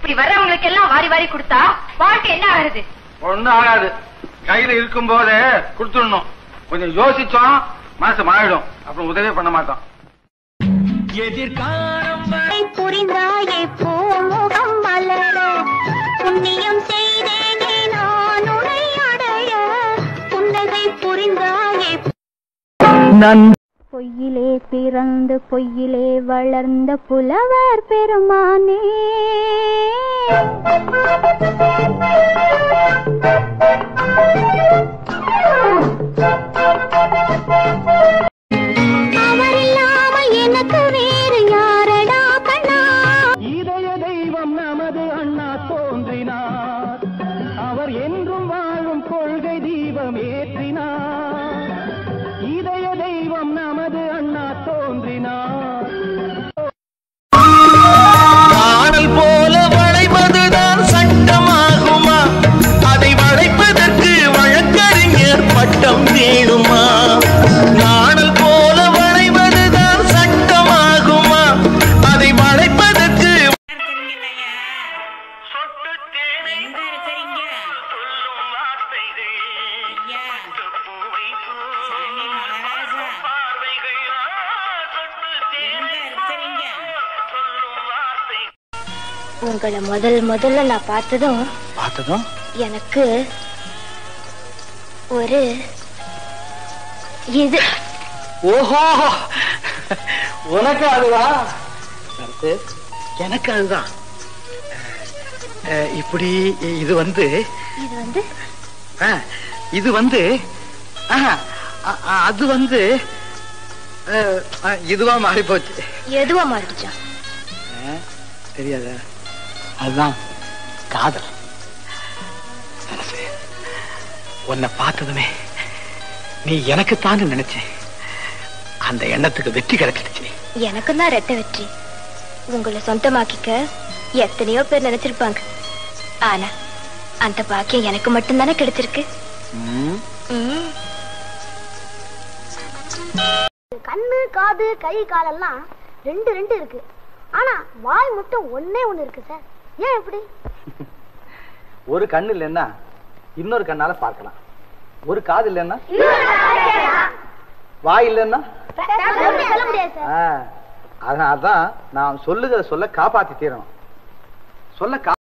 இப்படி வர்றவங்களுக்கு எல்லாம் வாரி வாரி கொடுத்தா வாழ்க்கை என்ன ஆகுது ஒண்ணும் ஆகாது கையில இருக்கும் போதே கொடுத்துடணும் கொஞ்சம் யோசிச்சோம் மனசு மாறிடும் அப்புறம் உதவி பண்ண மாட்டோம் புரிந்தாயே பூமுகம் மலர புண்ணியம் செய்தேனே நான் உனை அடைய புன்னகை புரிந்தாயே பொய்யிலே பிறந்து பொய்யிலே வளர்ந்த புலவர் பெருமானே அவர் இல்லாமல் எனக்கு வேறு யாரடா கண்ணா இதய தெய்வம் நமது அண்ணா தோன்றினார் அவர் என்றும் வாழும் கொள்கை தீபம் ஏற்றினார் இதய தெய்வம் நமது அண்ணா தோன்றினார் காணல் போல வளைவதுதான் சட்டமாகுமா அதை வளைப்பதற்கு வழக்கறிஞர் பட்டம் வேணுமா நாணல் போல வளைவதுதான் சட்டமாகுமா அதை வளைப்பதற்கு சொட்டு தேனை எங்க இருக்கிறீங்க சொல்லும் வார்த்தைகள் ஐயா பூவை சாமி மகாராஜா பார்வைகள் சொட்டு எங்க இருக்கிறீங்க சொல்லும் வார்த்தை உங்களை முதல் முதல்ல நான் பார்த்ததும் பார்த்ததும் எனக்கு ஒரு இது ஓஹோ உனக்கு அதுதான் அடுத்து எனக்கு அதுதான் அஹ், இப்படி இது வந்து இது வந்து ஆ, இது வந்து ஆஹா, அ- அ- அது வந்து அஹ், அஹ், இதுவா மாறி போச்சு எதுவா மாறிடுச்சா தெரியாத அதுதான் காதல் மனசு உன்னை பார்த்ததுமே நீ எனக்குத்தான் நினைச்சேன் அந்த எண்ணத்துக்கு வெற்றி கிடைச்சிடுச்சு எனக்கும் தான் ரெட்டை வெற்றி உங்களை சொந்தமாக்கிக்க எத்தனையோ பேர் நினைச்சிருப்பாங்க ஆனா அந்த பாக்கியம் எனக்கு மட்டும்தானே கிடைச்சிருக்கு ம். கண்ணு காது கை காலெல்லாம் ரெண்டு ரெண்டு இருக்கு ஆனா வாய் மட்டும் ஒண்ணே ஒண்ணு இருக்கு சார் ஏன் எப்படி ஒரு கண்ணு இல்லைன்னா இன்னொரு கண்ணால பார்க்கலாம் ஒரு காது இல்லைன்னா வாய் இல்லைன்னா சொல்ல முடியாது சார் ஆ, அதனால தான் நான் சொல்லுகிற சொல்ல காப்பாத்தி தீரணும் சொல்ல கா